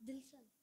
தில்ஷன்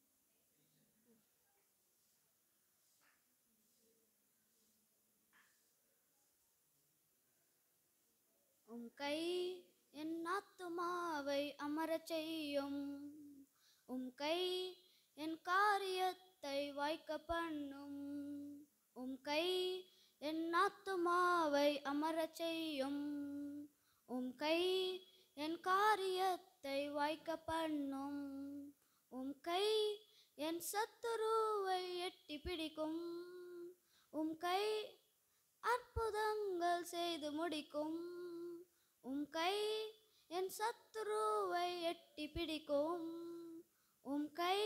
உம் கை என் ஆத்துமாவை அமரச் செய்யும் உம் கை என் காரியத்தை வாய்க்க பண்ணும் உம் கை என் ஆத்துமாவை அமரச் செய்யும் உம் கை என் காரியத்தை வாய்க்க பண்ணும் உம் கை என் சத்துருவை எட்டி பிடிக்கும் உம் கை அற்புதங்கள் செய்து முடிக்கும் உம் கை என் சத்துருவை எட்டி பிடிக்கும் உம் கை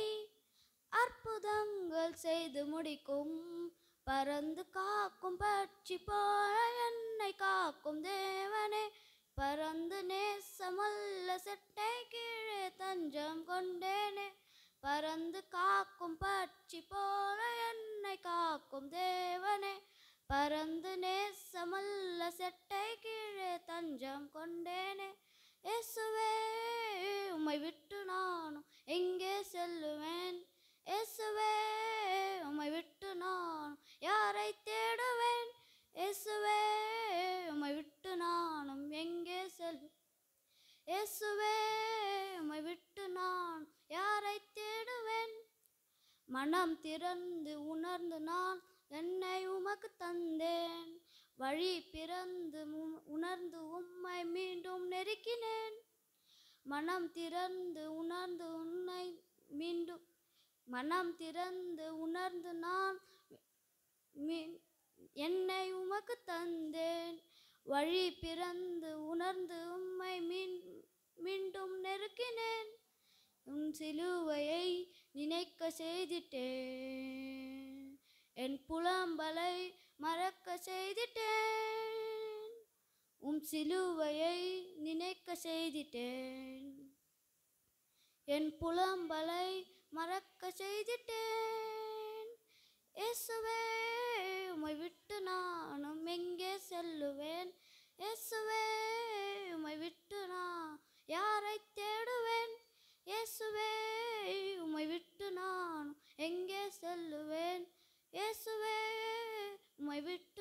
அற்புதங்கள் செய்து முடிக்கும் பறந்து காக்கும் பட்சி போல என்னை காக்கும் தேவனே பறந்து நேசமல்ல செட்டை கீழே தஞ்சம் கொண்டேனே பறந்து காக்கும் பட்சி போல என்னை காக்கும் தேவனே பறந்து நேசமல்ல செட்டை கீழே தஞ்சம் கொண்டேனே இயேசுவே உம்மை விட்டு நானும் எங்கே செல்லுவேன் இயேசுவே உம்மை விட்டு நான் யாரை தேடுவேன் இயேசுவே உம்மை விட்டு நானும் எங்கே செல் இயேசுவே உம்மை விட்டு நான் யாரை தேடுவேன் மனம் திறந்து உணர்ந்து நான் என்னை உமக்கு தந்தேன் வழி பிறந்து உம்- உணர்ந்து உம்மை மீண்டும் நெருக்கினேன் மனம் திறந்து உணர்ந்து உன்னை மீண்டும் மனம் திறந்து உணர்ந்து நான் மீ- என்னை உமக்கு தந்தேன் வழி பிறந்து உணர்ந்து உம்மை மீன் மீண்டும் நெருக்கினேன் உன் சிலுவையை நினைக்க செய்திட்டேன் என் புலம்பலை மறக்க செய்திட்டேன் உம் சிலுவையை நினைக்க செய்திட்டேன் என் புலம்பலை மறக்க செய்திட்டேன் இயேசுவே உம்மை விட்டு நானும் எங்கே செல்லுவேன் இயேசுவே உம்மை விட்டு நான் யாரை தேடுவேன் இயேசுவே உம்மை விட்டு நான் எங்கே செல்லுவேன் இயேசுவே உம்மை விட்டு